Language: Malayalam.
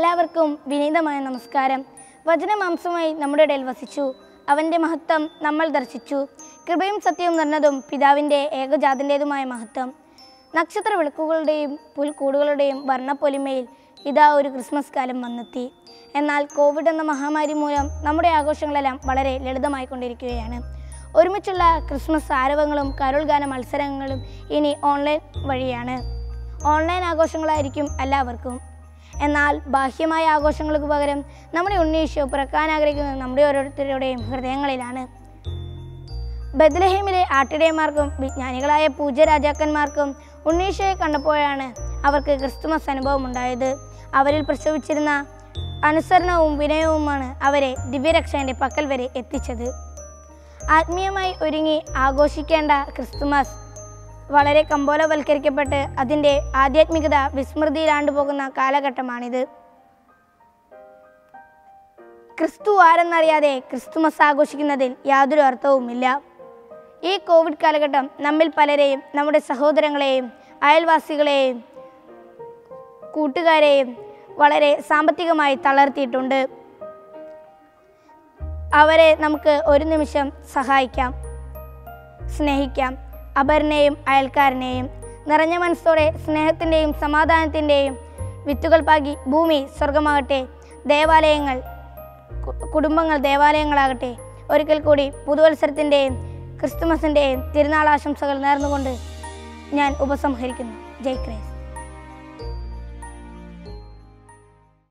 എല്ലാവർക്കും വിനീതമായ നമസ്കാരം വചനമാംസമായി നമ്മുടെ ഇടയിൽ വസിച്ചു അവൻ്റെ മഹത്വം നമ്മൾ ദർശിച്ചു കൃപയും സത്യവും നിറഞ്ഞതും പിതാവിൻ്റെ ഏകജാതൻ്റേതുമായ മഹത്വം നക്ഷത്ര വിളക്കുകളുടെയും പുൽക്കൂടുകളുടെയും വർണ്ണപ്പൊലിമയിൽ ഇതാ ഒരു ക്രിസ്മസ് കാലം വന്നെത്തി എന്നാൽ കോവിഡ് എന്ന മഹാമാരി മൂലം നമ്മുടെ ആഘോഷങ്ങളെല്ലാം വളരെ ലളിതമായിക്കൊണ്ടിരിക്കുകയാണ് ഒരുമിച്ചുള്ള ക്രിസ്മസ് ആരവങ്ങളും കരോൾ ഗാന മത്സരങ്ങളും ഇനി ഓൺലൈൻ വഴിയാണ് ഓൺലൈൻ ആഘോഷങ്ങളായിരിക്കും എല്ലാവർക്കും എന്നാൽ ബാഹ്യമായ ആഘോഷങ്ങൾക്ക് പകരം നമ്മുടെ ഉണ്ണീശോ പിറക്കാൻ ആഗ്രഹിക്കുന്നത് നമ്മുടെ ഓരോരുത്തരുടെയും ഹൃദയങ്ങളിലാണ് ബദ്ലഹേമിലെ ആട്ടിടയന്മാർക്കും വിജ്ഞാനികളായ പൂജ്യരാജാക്കന്മാർക്കും ഉണ്ണീശോയെ കണ്ടപ്പോഴാണ് അവർക്ക് ക്രിസ്തുമസ് അനുഭവം ഉണ്ടായത് അവരിൽ പ്രസവിച്ചിരുന്ന അനുസരണവും വിനയവുമാണ് അവരെ ദിവ്യരക്ഷകന്റെ പക്കൽ വരെ എത്തിച്ചത് ആത്മീയമായി ഒരുങ്ങി ആഘോഷിക്കേണ്ട ക്രിസ്തുമസ് വളരെ കമ്പോലവൽക്കരിക്കപ്പെട്ട് അതിൻ്റെ ആധ്യാത്മികത വിസ്മൃതിയിലാണ്ടുപോകുന്ന കാലഘട്ടമാണിത് ക്രിസ്തു ആരെന്നറിയാതെ ക്രിസ്തുമസ് ആഘോഷിക്കുന്നതിൽ യാതൊരു അർത്ഥവുമില്ല ഈ കോവിഡ് കാലഘട്ടം നമ്മിൽ പലരെയും നമ്മുടെ സഹോദരങ്ങളെയും അയൽവാസികളെയും കൂട്ടുകാരെയും വളരെ സാമ്പത്തികമായി തളർത്തിയിട്ടുണ്ട് അവരെ നമുക്ക് ഒരു നിമിഷം സഹായിക്കാം സ്നേഹിക്കാം അപരനെയും അയൽക്കാരനെയും നിറഞ്ഞ മനസ്സോടെ സ്നേഹത്തിൻ്റെയും സമാധാനത്തിൻ്റെയും വിത്തുകൾ പാകി ഭൂമി സ്വർഗമാകട്ടെ ദേവാലയങ്ങൾ കു- കുടുംബങ്ങൾ ദേവാലയങ്ങളാകട്ടെ ഒരിക്കൽ കൂടി പുതുവത്സരത്തിൻ്റെയും ക്രിസ്തുമസിൻ്റെയും തിരുനാൾ ആശംസകൾ നേർന്നുകൊണ്ട് ഞാൻ ഉപസംഹരിക്കുന്നു ജയ് ക്രൈസ്റ്റ്